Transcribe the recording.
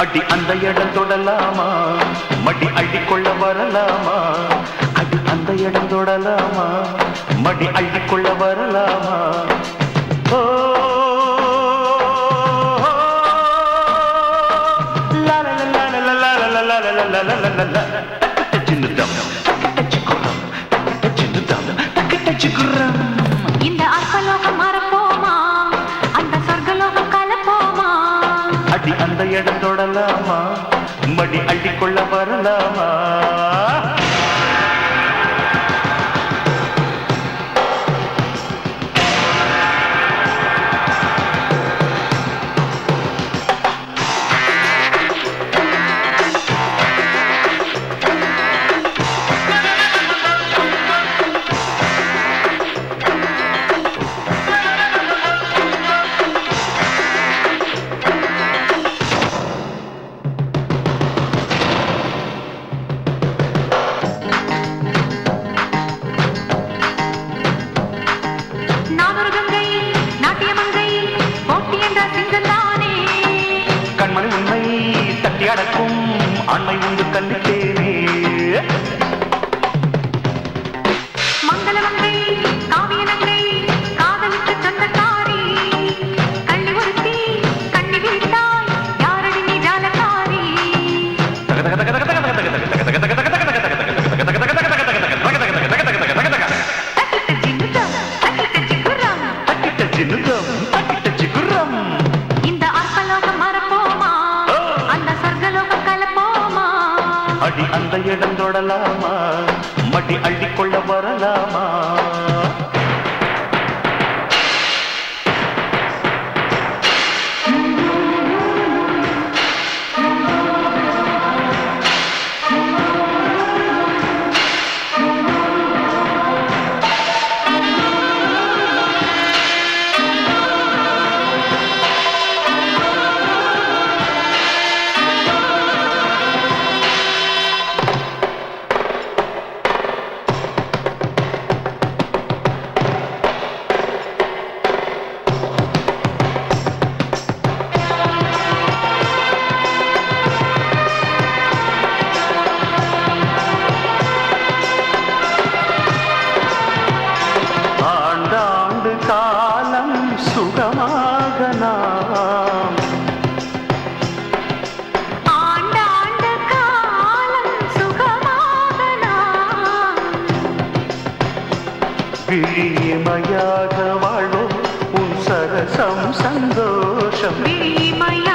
அடி அந்த இடம் தொடலாமா மடி அள்ளிக்கொள்ள வரலாமா அடி அந்த இடம் தொடலாமா மடி அள்ளிக்கொள்ள வரலாமா ஓ லா லா லா லா லா லா லா லா லா லா லா லா லா லா. சின்னதம், சிக்குரம், சின்னதம், சிக்குரம். இந்த அற்பலோகம் மறப்போமா அந்த சொர்க்கலோகம் கலப்போமா அடி அந்த இடம் தொடலாமா மடி அள்ளிக்கொள்ள வரலாமா நானொரு கங்கை நாட்டியமங்கை போட்டி என்ற சிங்கந்தானே கண்மணி உண்மை தட்டி அடக்கும் ஆண்மை உண்டு கல்லித்தேனே மங்களமங்கை காவியனங்கை காதலுக்கு சொந்தக்காரி கண்ணி ஒருத்தி கண்ணி விழித்தாய் யாரடி நீ ஜாலக்காரி தக்கிட்ட ஜிங்குதம் தக்கிட்ட ஜிங்குரம் தக்கிட்ட சின்னதம், தக்கிட்ட சிக்குரம். இந்த அற்பலோகம் மறப்போமா அந்த சொர்க்கலோகம் கலப்போமா அடி அந்த இடம் தொடலாமா மடி அள்ளிக்கொள்ள வரலாமா ஆண்டாண்டு காலம் சுகமாக நாம் ஆண்டாண்ட காலம் சுகமாக நாம் விழியமையாக வாழ்வோம் உன் சரசம் சந்தோஷம் விழிமய